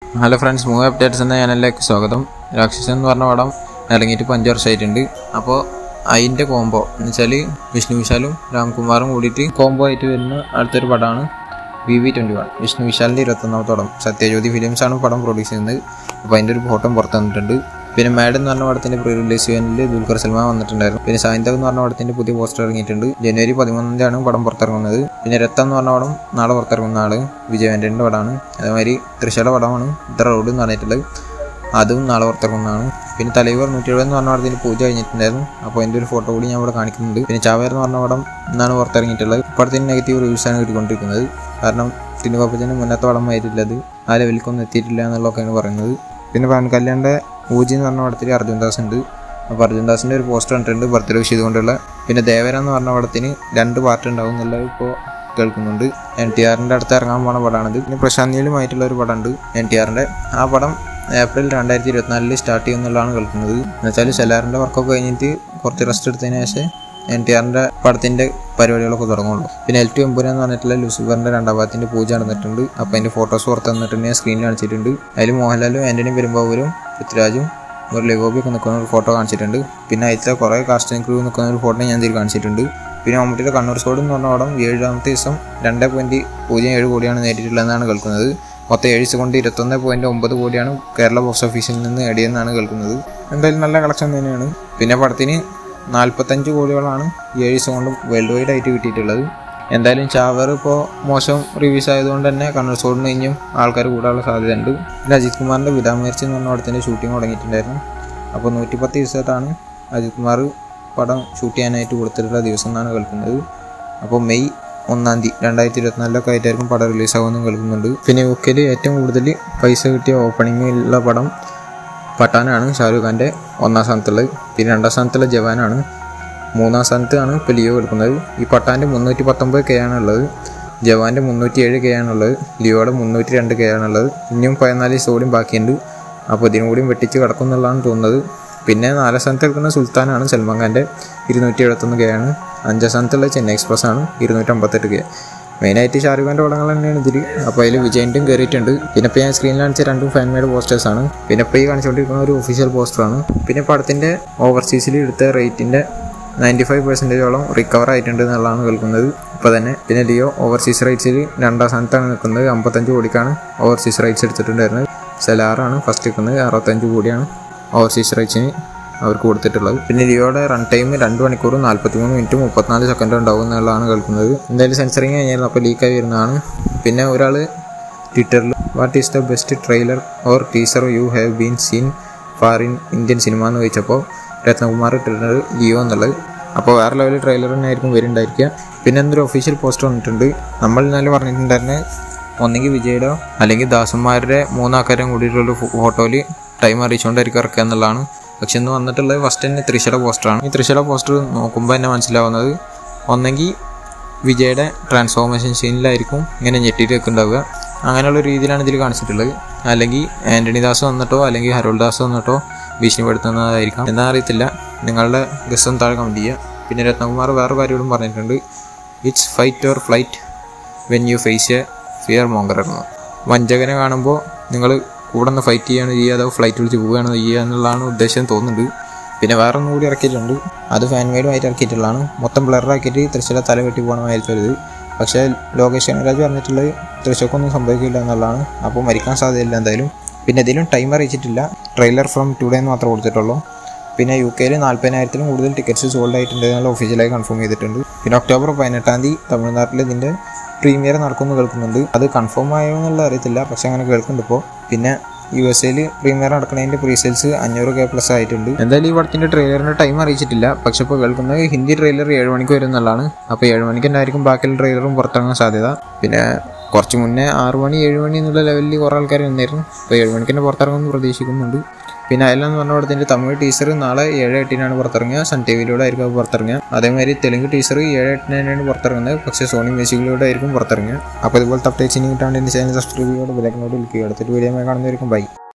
hello friends movie updates എന്ന ചാനലിലേക്ക് സ്വാഗതം രാക്ഷസൻ എന്ന് പറഞ്ഞ പടം ഇറങ്ങിയിട്ട് ഇപ്പോൾ അഞ്ച് വർഷമായിട്ടുണ്ട് അപ്പോൾ അതിൻ്റെ കോംബോ എന്ന് വെച്ചാൽ വിഷ്ണു വിശാലും രാംകുമാറും കൂടിയിട്ട് കോംബോ ആയിട്ട് വരുന്ന അടുത്തൊരു പടമാണ് V V twenty one Vishnu വിശാലിൻ്റെ ഇരുപത്തൊന്നാമത്തെ പടം സത്യജ്യോതി ഫിലിംസ് ആണ് പടം പ്രൊഡ്യൂസ് ചെയ്യുന്നത് അപ്പോൾ അതിൻ്റെ ഒരു ഫോട്ടോ പുറത്ത് വന്നിട്ടുണ്ട് പിന്നെ മാഡ് എന്ന് പറഞ്ഞ പടത്തിന്റെ പ്രീ റിലീസ് ഇവന്റിൽ ദുൽഖർ സൽമാൻ വന്നിട്ടുണ്ടായിരുന്നു പിന്നെ സായന്തക് എന്ന് പറഞ്ഞ പടത്തിന്റെ പുതിയ പോസ്റ്റർ ഇറങ്ങിയിട്ടുണ്ട് ജനുവരി പതിമൂന്നാം തീയതിയാണ് പടം പുറത്തിറങ്ങുന്നത് പിന്നെ രക്തം എന്ന് പറഞ്ഞ പടം നാളെ പുറത്തിറങ്ങുന്ന ആള് വിജയ് ആന്റണിയുടെ പടമാണ് അതേമാതിരി തൃശ്ശയുടെ പടമാണ് ദ റോഡ് എന്ന് പറഞ്ഞിട്ടുള്ളത് അതും നാളെ പുറത്തിറങ്ങുന്നതാണ് പിന്നെ തലൈവർ നൂറ്റി എഴുപത് എന്ന് പറഞ്ഞ പടത്തിന് പൂജ കഴിഞ്ഞിട്ടുണ്ടായിരുന്നു അപ്പോൾ അതിൻ്റെ ഒരു ഫോട്ടോ കൂടി ഞാൻ ഇവിടെ കാണിക്കുന്നുണ്ട് പിന്നെ ചാവേർ എന്ന് പറഞ്ഞ പടം ഇന്നാണ് പുറത്തിറങ്ങിയിട്ടുള്ളത് പടത്തിന് നെഗറ്റീവ് റിവ്യൂസ് ആണ് കിട്ടിക്കൊണ്ടിരിക്കുന്നത് കാരണം ടിനുപാപ്പച്ചന് മുന്നത്തെ പടം ആയിട്ടില്ല അത് ആ ലെവലിലേക്കൊന്നും എത്തിയിട്ടില്ല എന്നുള്ളതൊക്കെയാണ് പറയുന്നത് പിന്നെ പവൻ കല്യാണിൻ്റെ ഊജി എന്ന് പറഞ്ഞ പടത്തിൽ അർജുൻ ദാസ് ഉണ്ട് അപ്പോൾ അർജുൻ ദാസിൻ്റെ ഒരു പോസ്റ്റർ കണ്ടിട്ടുണ്ട് ബർത്ത്ഡേ വിഷ് ചെയ്തുകൊണ്ടുള്ള പിന്നെ ദേവര എന്ന് പറഞ്ഞ പടത്തിന് രണ്ട് പാർട്ട് ഉണ്ടാവും എന്നുള്ളത് ഇപ്പോൾ കേൾക്കുന്നുണ്ട് എൻ ടി ആറിൻ്റെ അടുത്ത് ഇറങ്ങാൻ പോണ പടമാണിത് പിന്നെ പ്രശാന്ത് നീലുമായിട്ടുള്ള ഒരു പടമുണ്ട് എൻ ടി ആറിൻ്റെ ആ പടം ഏപ്രിൽ രണ്ടായിരത്തി ഇരുപത്തിനാലിൽ സ്റ്റാർട്ട് ചെയ്യുമെന്നുള്ളതാണ് കേൾക്കുന്നത് എന്നുവെച്ചാൽ സെലാറിൻ്റെ വർക്കൊക്കെ കഴിഞ്ഞിട്ട് കുറച്ച് റെസ്റ്റ് എടുത്തതിന് ശേഷം എൻ ടി ആറിൻ്റെ പടത്തിൻ്റെ പരിപാടികളൊക്കെ തുടങ്ങുള്ളൂ പിന്നെ എൽ ടു എമ്പുര എന്ന് പറഞ്ഞിട്ടുള്ള ലൂസിഫറിൻ്റെ രണ്ടാം ഭാഗത്തിൻ്റെ പൂജ നടന്നിട്ടുണ്ട് അപ്പോൾ അതിൻ്റെ ഫോട്ടോസ് പുറത്ത് തന്നിട്ടുണ്ട് ഞാൻ സ്ക്രീനിൽ കാണിച്ചിട്ടുണ്ട് അതിൽ മോഹൻലാലും ആൻ്റണി പെരുമ്പാവൂരും പൃഥ്വിരാജും ഒരു ലഗോബിയൊക്കെ നിൽക്കുന്ന ഒരു ഫോട്ടോ കാണിച്ചിട്ടുണ്ട് പിന്നെ അതിലത്തെ കുറേ കാസ്റ്റിംഗ് ക്രൂ നിൽക്കുന്ന ഒരു ഫോട്ടോ ഞാൻ ഇതിൽ കാണിച്ചിട്ടുണ്ട് പിന്നെ മമ്മൂട്ടിയുടെ കണ്ണൂർ സ്കോഡ് എന്ന് പറഞ്ഞ പടം ഏഴാമത്തെ ദിവസം രണ്ട് പോയിൻറ്റ് പൂജ്യം ഏഴ് കോടിയാണ് നേടിയിട്ടുള്ളതെന്നാണ് കേൾക്കുന്നത് മൊത്തം ഏഴ് കൊണ്ട് ഇരുപത്തൊന്ന് പോയിൻറ്റ് ഒമ്പത് കോടിയാണ് കേരള ബോക്സ് ഓഫീസിൽ നിന്ന് നേടിയെന്നാണ് കേൾക്കുന്നത് എന്തായാലും നല്ല കളക്ഷൻ തന്നെയാണ് പിന്നെ പടത്തിന് നാൽപ്പത്തഞ്ച് കോടികളാണ് ഏഴ് ദിവസം കൊണ്ട് വേൾഡ് വൈഡ് ആയിട്ട് കിട്ടിയിട്ടുള്ളത് എന്തായാലും ചാവർ ഇപ്പോൾ മോശം റിവ്യൂസ് ആയതുകൊണ്ട് തന്നെ കണ്ണൂർ സ്കോഡിന് ഇനിയും ആൾക്കാർ കൂടാനുള്ള സാധ്യതയുണ്ട് പിന്നെ അജിത് കുമാറിൻ്റെ വിടാമേർച്ചി എന്ന് പറഞ്ഞ പടത്തിൻ്റെ ഷൂട്ടിംഗ് തുടങ്ങിയിട്ടുണ്ടായിരുന്നു അപ്പോൾ നൂറ്റിപ്പത്ത് ദിവസത്താണ് അജിത് കുമാർ പടം ഷൂട്ട് ചെയ്യാനായിട്ട് കൊടുത്തിട്ടുള്ള ദിവസം എന്നാണ് കേൾക്കുന്നത് അപ്പോൾ മെയ് ഒന്നാം തീയതി രണ്ടായിരത്തി ഇരുപത്തിനാലിലൊക്കെ ആയിട്ടായിരിക്കും പടം റിലീസാകുമെന്നും കേൾക്കുന്നുണ്ട് പിന്നെ യു കെയിൽ ഏറ്റവും കൂടുതൽ പൈസ കിട്ടിയ ഓപ്പണിങ്ങിലുള്ള പടം പട്ടാനാണ് ഷാരൂഖ് ഖാൻ്റെ ഒന്നാം സ്ഥാനത്തുള്ളത് പിന്നെ രണ്ടാം സ്ഥാനത്തുള്ള ജവാനാണ് മൂന്നാം സ്ഥാനത്താണ് ഇപ്പോൾ ലിയോ എടുക്കുന്നത് ഈ പട്ടാൻ്റെ മുന്നൂറ്റി പത്തൊമ്പത് കെ ആണുള്ളത് ജവാൻ്റെ മുന്നൂറ്റി ഏഴ് കെ ആണുള്ളത് ലിയോയുടെ മുന്നൂറ്റി രണ്ട് കെ ആണുള്ളത് ഇനിയും പതിനാല് സോഡിയും ബാക്കിയുണ്ട് അപ്പോൾ ഇതിനും കൂടിയും വെട്ടിച്ച് കിടക്കും എന്നുള്ളതാണ് തോന്നുന്നത് പിന്നെ നാലാം സ്ഥാനത്ത് എടുക്കുന്ന സുൽത്താനാണ് സൽമാൻ ഖാൻ്റെ ഇരുന്നൂറ്റി എഴുപത്തൊന്ന് കെ ആണ് അഞ്ചാം സ്ഥാനത്തുള്ള ചെന്നൈ എക്സ്പ്രസ് ആണ് ഇരുന്നൂറ്റമ്പത്തെട്ട് കെ മെയിനായിട്ട് ഷാരൂഖ് ഖാൻ്റെ പടങ്ങൾ തന്നെയാണ് ഇതിൽ അപ്പോൾ അതിൽ വിജയൻ്റെയും കയറിയിട്ടുണ്ട് പിന്നെ ഇപ്പോൾ ഞാൻ സ്ക്രീനിൽ കാണിച്ച രണ്ടും ഫാൻ മെയ്ഡ് പോസ്റ്റേഴ്സാണ് പിന്നെ ഇപ്പോൾ ഈ കാണിച്ചുകൊണ്ടിരിക്കുന്ന ഒരു ഒഫീഷ്യൽ പോസ്റ്ററാണ് പിന്നെ പടത്തിൻ്റെ ഓവർസീസിൽ എടുത്ത റേറ്റിൻ്റെ നയൻറ്റി ഫൈവ് പെർസെൻറ്റേജോളം റിക്കവർ ആയിട്ടുണ്ട് എന്നുള്ളതാണ് കേൾക്കുന്നത് ഇപ്പോൾ തന്നെ പിന്നെ ലിയോ ഓവർസീസ് റൈറ്റ്സിൽ രണ്ടാം സ്ഥാനത്താണ് നിൽക്കുന്നത് അമ്പത്തഞ്ച് കോടിക്കാണ് ഓവർസീസ് റൈറ്റ്സ് എടുത്തിട്ടുണ്ടായിരുന്നത് സെലാറാണ് ഫസ്റ്റ് നിൽക്കുന്നത് അറുപത്തഞ്ച് കോടിയാണ് ഓവർസീസ് റൈറ്റ്സിന് അവർക്ക് കൊടുത്തിട്ടുള്ളത് പിന്നെ ലിയോയുടെ റൺ ടൈം രണ്ട് മണിക്കൂറും നാൽപ്പത്തിമൂന്ന് മിനിറ്റ് മുപ്പത്തിനാല് സെക്കൻഡ് ഉണ്ടാവും എന്നുള്ളതാണ് കേൾക്കുന്നത് എന്തായാലും സെൻസറിങ് കഴിഞ്ഞായിരുന്നു അപ്പോൾ ലീക്കായി വരുന്നതാണ് പിന്നെ ഒരാൾ ട്വിറ്ററിൽ what is the best trailer or teaser you have been seen far in Indian cinema എന്ന് ചോദിച്ചപ്പോൾ രത്നകുമാർ ഇട്ടിട്ടുണ്ട് ലിയോ എന്നുള്ളത് അപ്പോൾ വേറെ ലെവൽ ട്രെയിലർ തന്നെ ആയിരിക്കും വരുന്നുണ്ടായിരിക്കുക പിന്നെ എന്തൊരു ഒഫീഷ്യൽ പോസ്റ്റർ വന്നിട്ടുണ്ട് നമ്മൾ ഇന്നലെ പറഞ്ഞിട്ടുണ്ടായിരുന്നത് ഒന്നെങ്കിൽ വിജയുടെ അല്ലെങ്കിൽ ദാസന്മാരുടെ മൂന്നാൾക്കാരും കൂടിയിട്ടുള്ള ഫോട്ടോയിൽ ടൈം അറിയിച്ചുകൊണ്ടായിരിക്കും ഇറക്കുക എന്നുള്ളതാണ് പക്ഷെ ഇന്ന് വന്നിട്ടുള്ളത് ഫസ്റ്റ് തന്നെ തൃശ്ശല പോസ്റ്ററാണ് ഈ തൃശ്ശല പോസ്റ്റർ നോക്കുമ്പോൾ തന്നെ മനസ്സിലാവുന്നത് ഒന്നെങ്കിൽ വിജയുടെ ട്രാൻസ്ഫോർമേഷൻ സീനിലായിരിക്കും ഇങ്ങനെ ഞെട്ടിയിട്ട് വെക്കുന്നുണ്ടാവുക അങ്ങനെയുള്ള രീതിയിലാണ് ഇതിൽ കാണിച്ചിട്ടുള്ളത് അല്ലെങ്കിൽ ആൻ്റണി ദാസ് വന്നിട്ടോ അല്ലെങ്കിൽ ഹരോൾ ദാസ് വന്നിട്ടോ ഭീഷണിപ്പെടുത്തുന്നതായിരിക്കാം എന്നാ അറിയത്തില്ല നിങ്ങളുടെ ഗസ്സം താഴെ കമൻറ്റ് ചെയ്യുക പിന്നെ രത്നകുമാർ വേറെ കാര്യങ്ങളും പറഞ്ഞിട്ടുണ്ട് it's fight or flight when you face a fear monger എന്ന് വഞ്ചകനെ കാണുമ്പോൾ നിങ്ങൾ കൂടെ നിന്ന് ഫൈറ്റ് ചെയ്യുകയാണ് ചെയ്യുക അതോ ഫ്ലൈറ്റ് വിളിച്ച് പോവുകയാണ് ചെയ്യുക എന്നുള്ളതാണ് ഉദ്ദേശം തോന്നുന്നുണ്ട് പിന്നെ വേറെ ഒന്നും കൂടി ഇറക്കിയിട്ടുണ്ട് അത് ഫാൻ മെയ്ഡുമായിട്ട് ഇറക്കിയിട്ടുള്ളതാണ് മൊത്തം ബ്ലറാക്കിയിട്ട് തൃശ്ശൂരെ തല വെട്ടി പോകണമായിരിക്കും ഇത് പക്ഷേ ലോകേഷ് കനരാജ് പറഞ്ഞിട്ടുള്ളത് തൃശ്ശൂർക്കൊന്നും സംഭവിക്കില്ല എന്നുള്ളതാണ് അപ്പോൾ മരിക്കാൻ സാധ്യതയില്ല എന്തായാലും പിന്നെ ഇതിലും ടൈം അറിയിച്ചിട്ടില്ല ട്രെയിലർ ഫ്രം ടുഡേ എന്ന് മാത്രമേ കൊടുത്തിട്ടുള്ളൂ പിന്നെ യു കെയിൽ നാൽപ്പതിനായിരത്തിലും കൂടുതൽ ടിക്കറ്റ്സ് സോൾഡ് ആയിട്ടുണ്ട് എന്നുള്ള ഒഫീഷ്യലായി കൺഫേം ചെയ്തിട്ടുണ്ട് പിന്നെ ഒക്ടോബർ പതിനെട്ടാം തീയതി തമിഴ്നാട്ടിൽ ഇതിൻ്റെ പ്രീമിയർ നടക്കുമെന്ന് കേൾക്കുന്നുണ്ട് അത് കൺഫേം ആയോ എന്നുള്ള അറിയത്തില്ല പക്ഷെ അങ്ങനെ കേൾക്കുന്നുണ്ട് ഇപ്പോൾ പിന്നെ യു എസ് എയിൽ പ്രീമിയർ നടക്കുന്നതിൻ്റെ പ്രീ സെയിൽസ് അഞ്ഞൂറ് കെ പ്ലസ് ആയിട്ടുണ്ട് എന്തായാലും ഈ പടത്തിൻ്റെ ട്രെയിലറിൻ്റെ ടൈം അറിയിച്ചിട്ടില്ല പക്ഷെ ഇപ്പോൾ കേൾക്കുന്നത് ഹിന്ദി ട്രെയിലർ ഏഴ് മണിക്ക് വരും എന്നുള്ളതാണ് അപ്പോൾ ഏഴ് മണിക്ക് തന്നെ ആയിരിക്കും ബാക്കിയുള്ള ട്രെയിലറും പുറത്തിറങ്ങാൻ സാധ്യത പിന്നെ കുറച്ച് മുന്നേ ആറ് മണി ഏഴ് മണി എന്നുള്ള ലെവലിൽ കുറേ ആൾക്കാർ നിന്നായിരുന്നു അപ്പോൾ ഏഴ് മണിക്ക് തന്നെ പുറത്തിറങ്ങുമെന്ന് പ്രതീക്ഷിക്കുന്നുണ്ട് പിന്നെ അതിലെന്ന് പറഞ്ഞ പടത്തിൻ്റെ തമിഴ് ടീച്ചർ നാളെ ഏഴ് എട്ടിനാണ് പുറത്തിറങ്ങുക സൺ ടി വിയിലൂടെ ആയിരിക്കും അത് പുറത്തിറങ്ങുക അതേമാതിരി തെലുങ്ക് ടീച്ചർ ഏഴ് എട്ടിന് തന്നെയാണ് പുറത്തിറങ്ങുന്നത് പക്ഷേ സോണി മ്യൂസിക്കിലൂടെ ആയിരിക്കും പുറത്തിറങ്ങുക അപ്പോൾ ഇതുപോലത്തെ അപ്ഡേറ്റ്സ് ഇനി കിട്ടാൻ വേണ്ടി ചാനൽ സബ്സ്ക്രൈബ് ചെയ്യോടെ വിലക്കിനോട് വിളിക്കുക അടുത്തൊരു വീഡിയോ കാണുന്നതായിരിക്കും ബൈ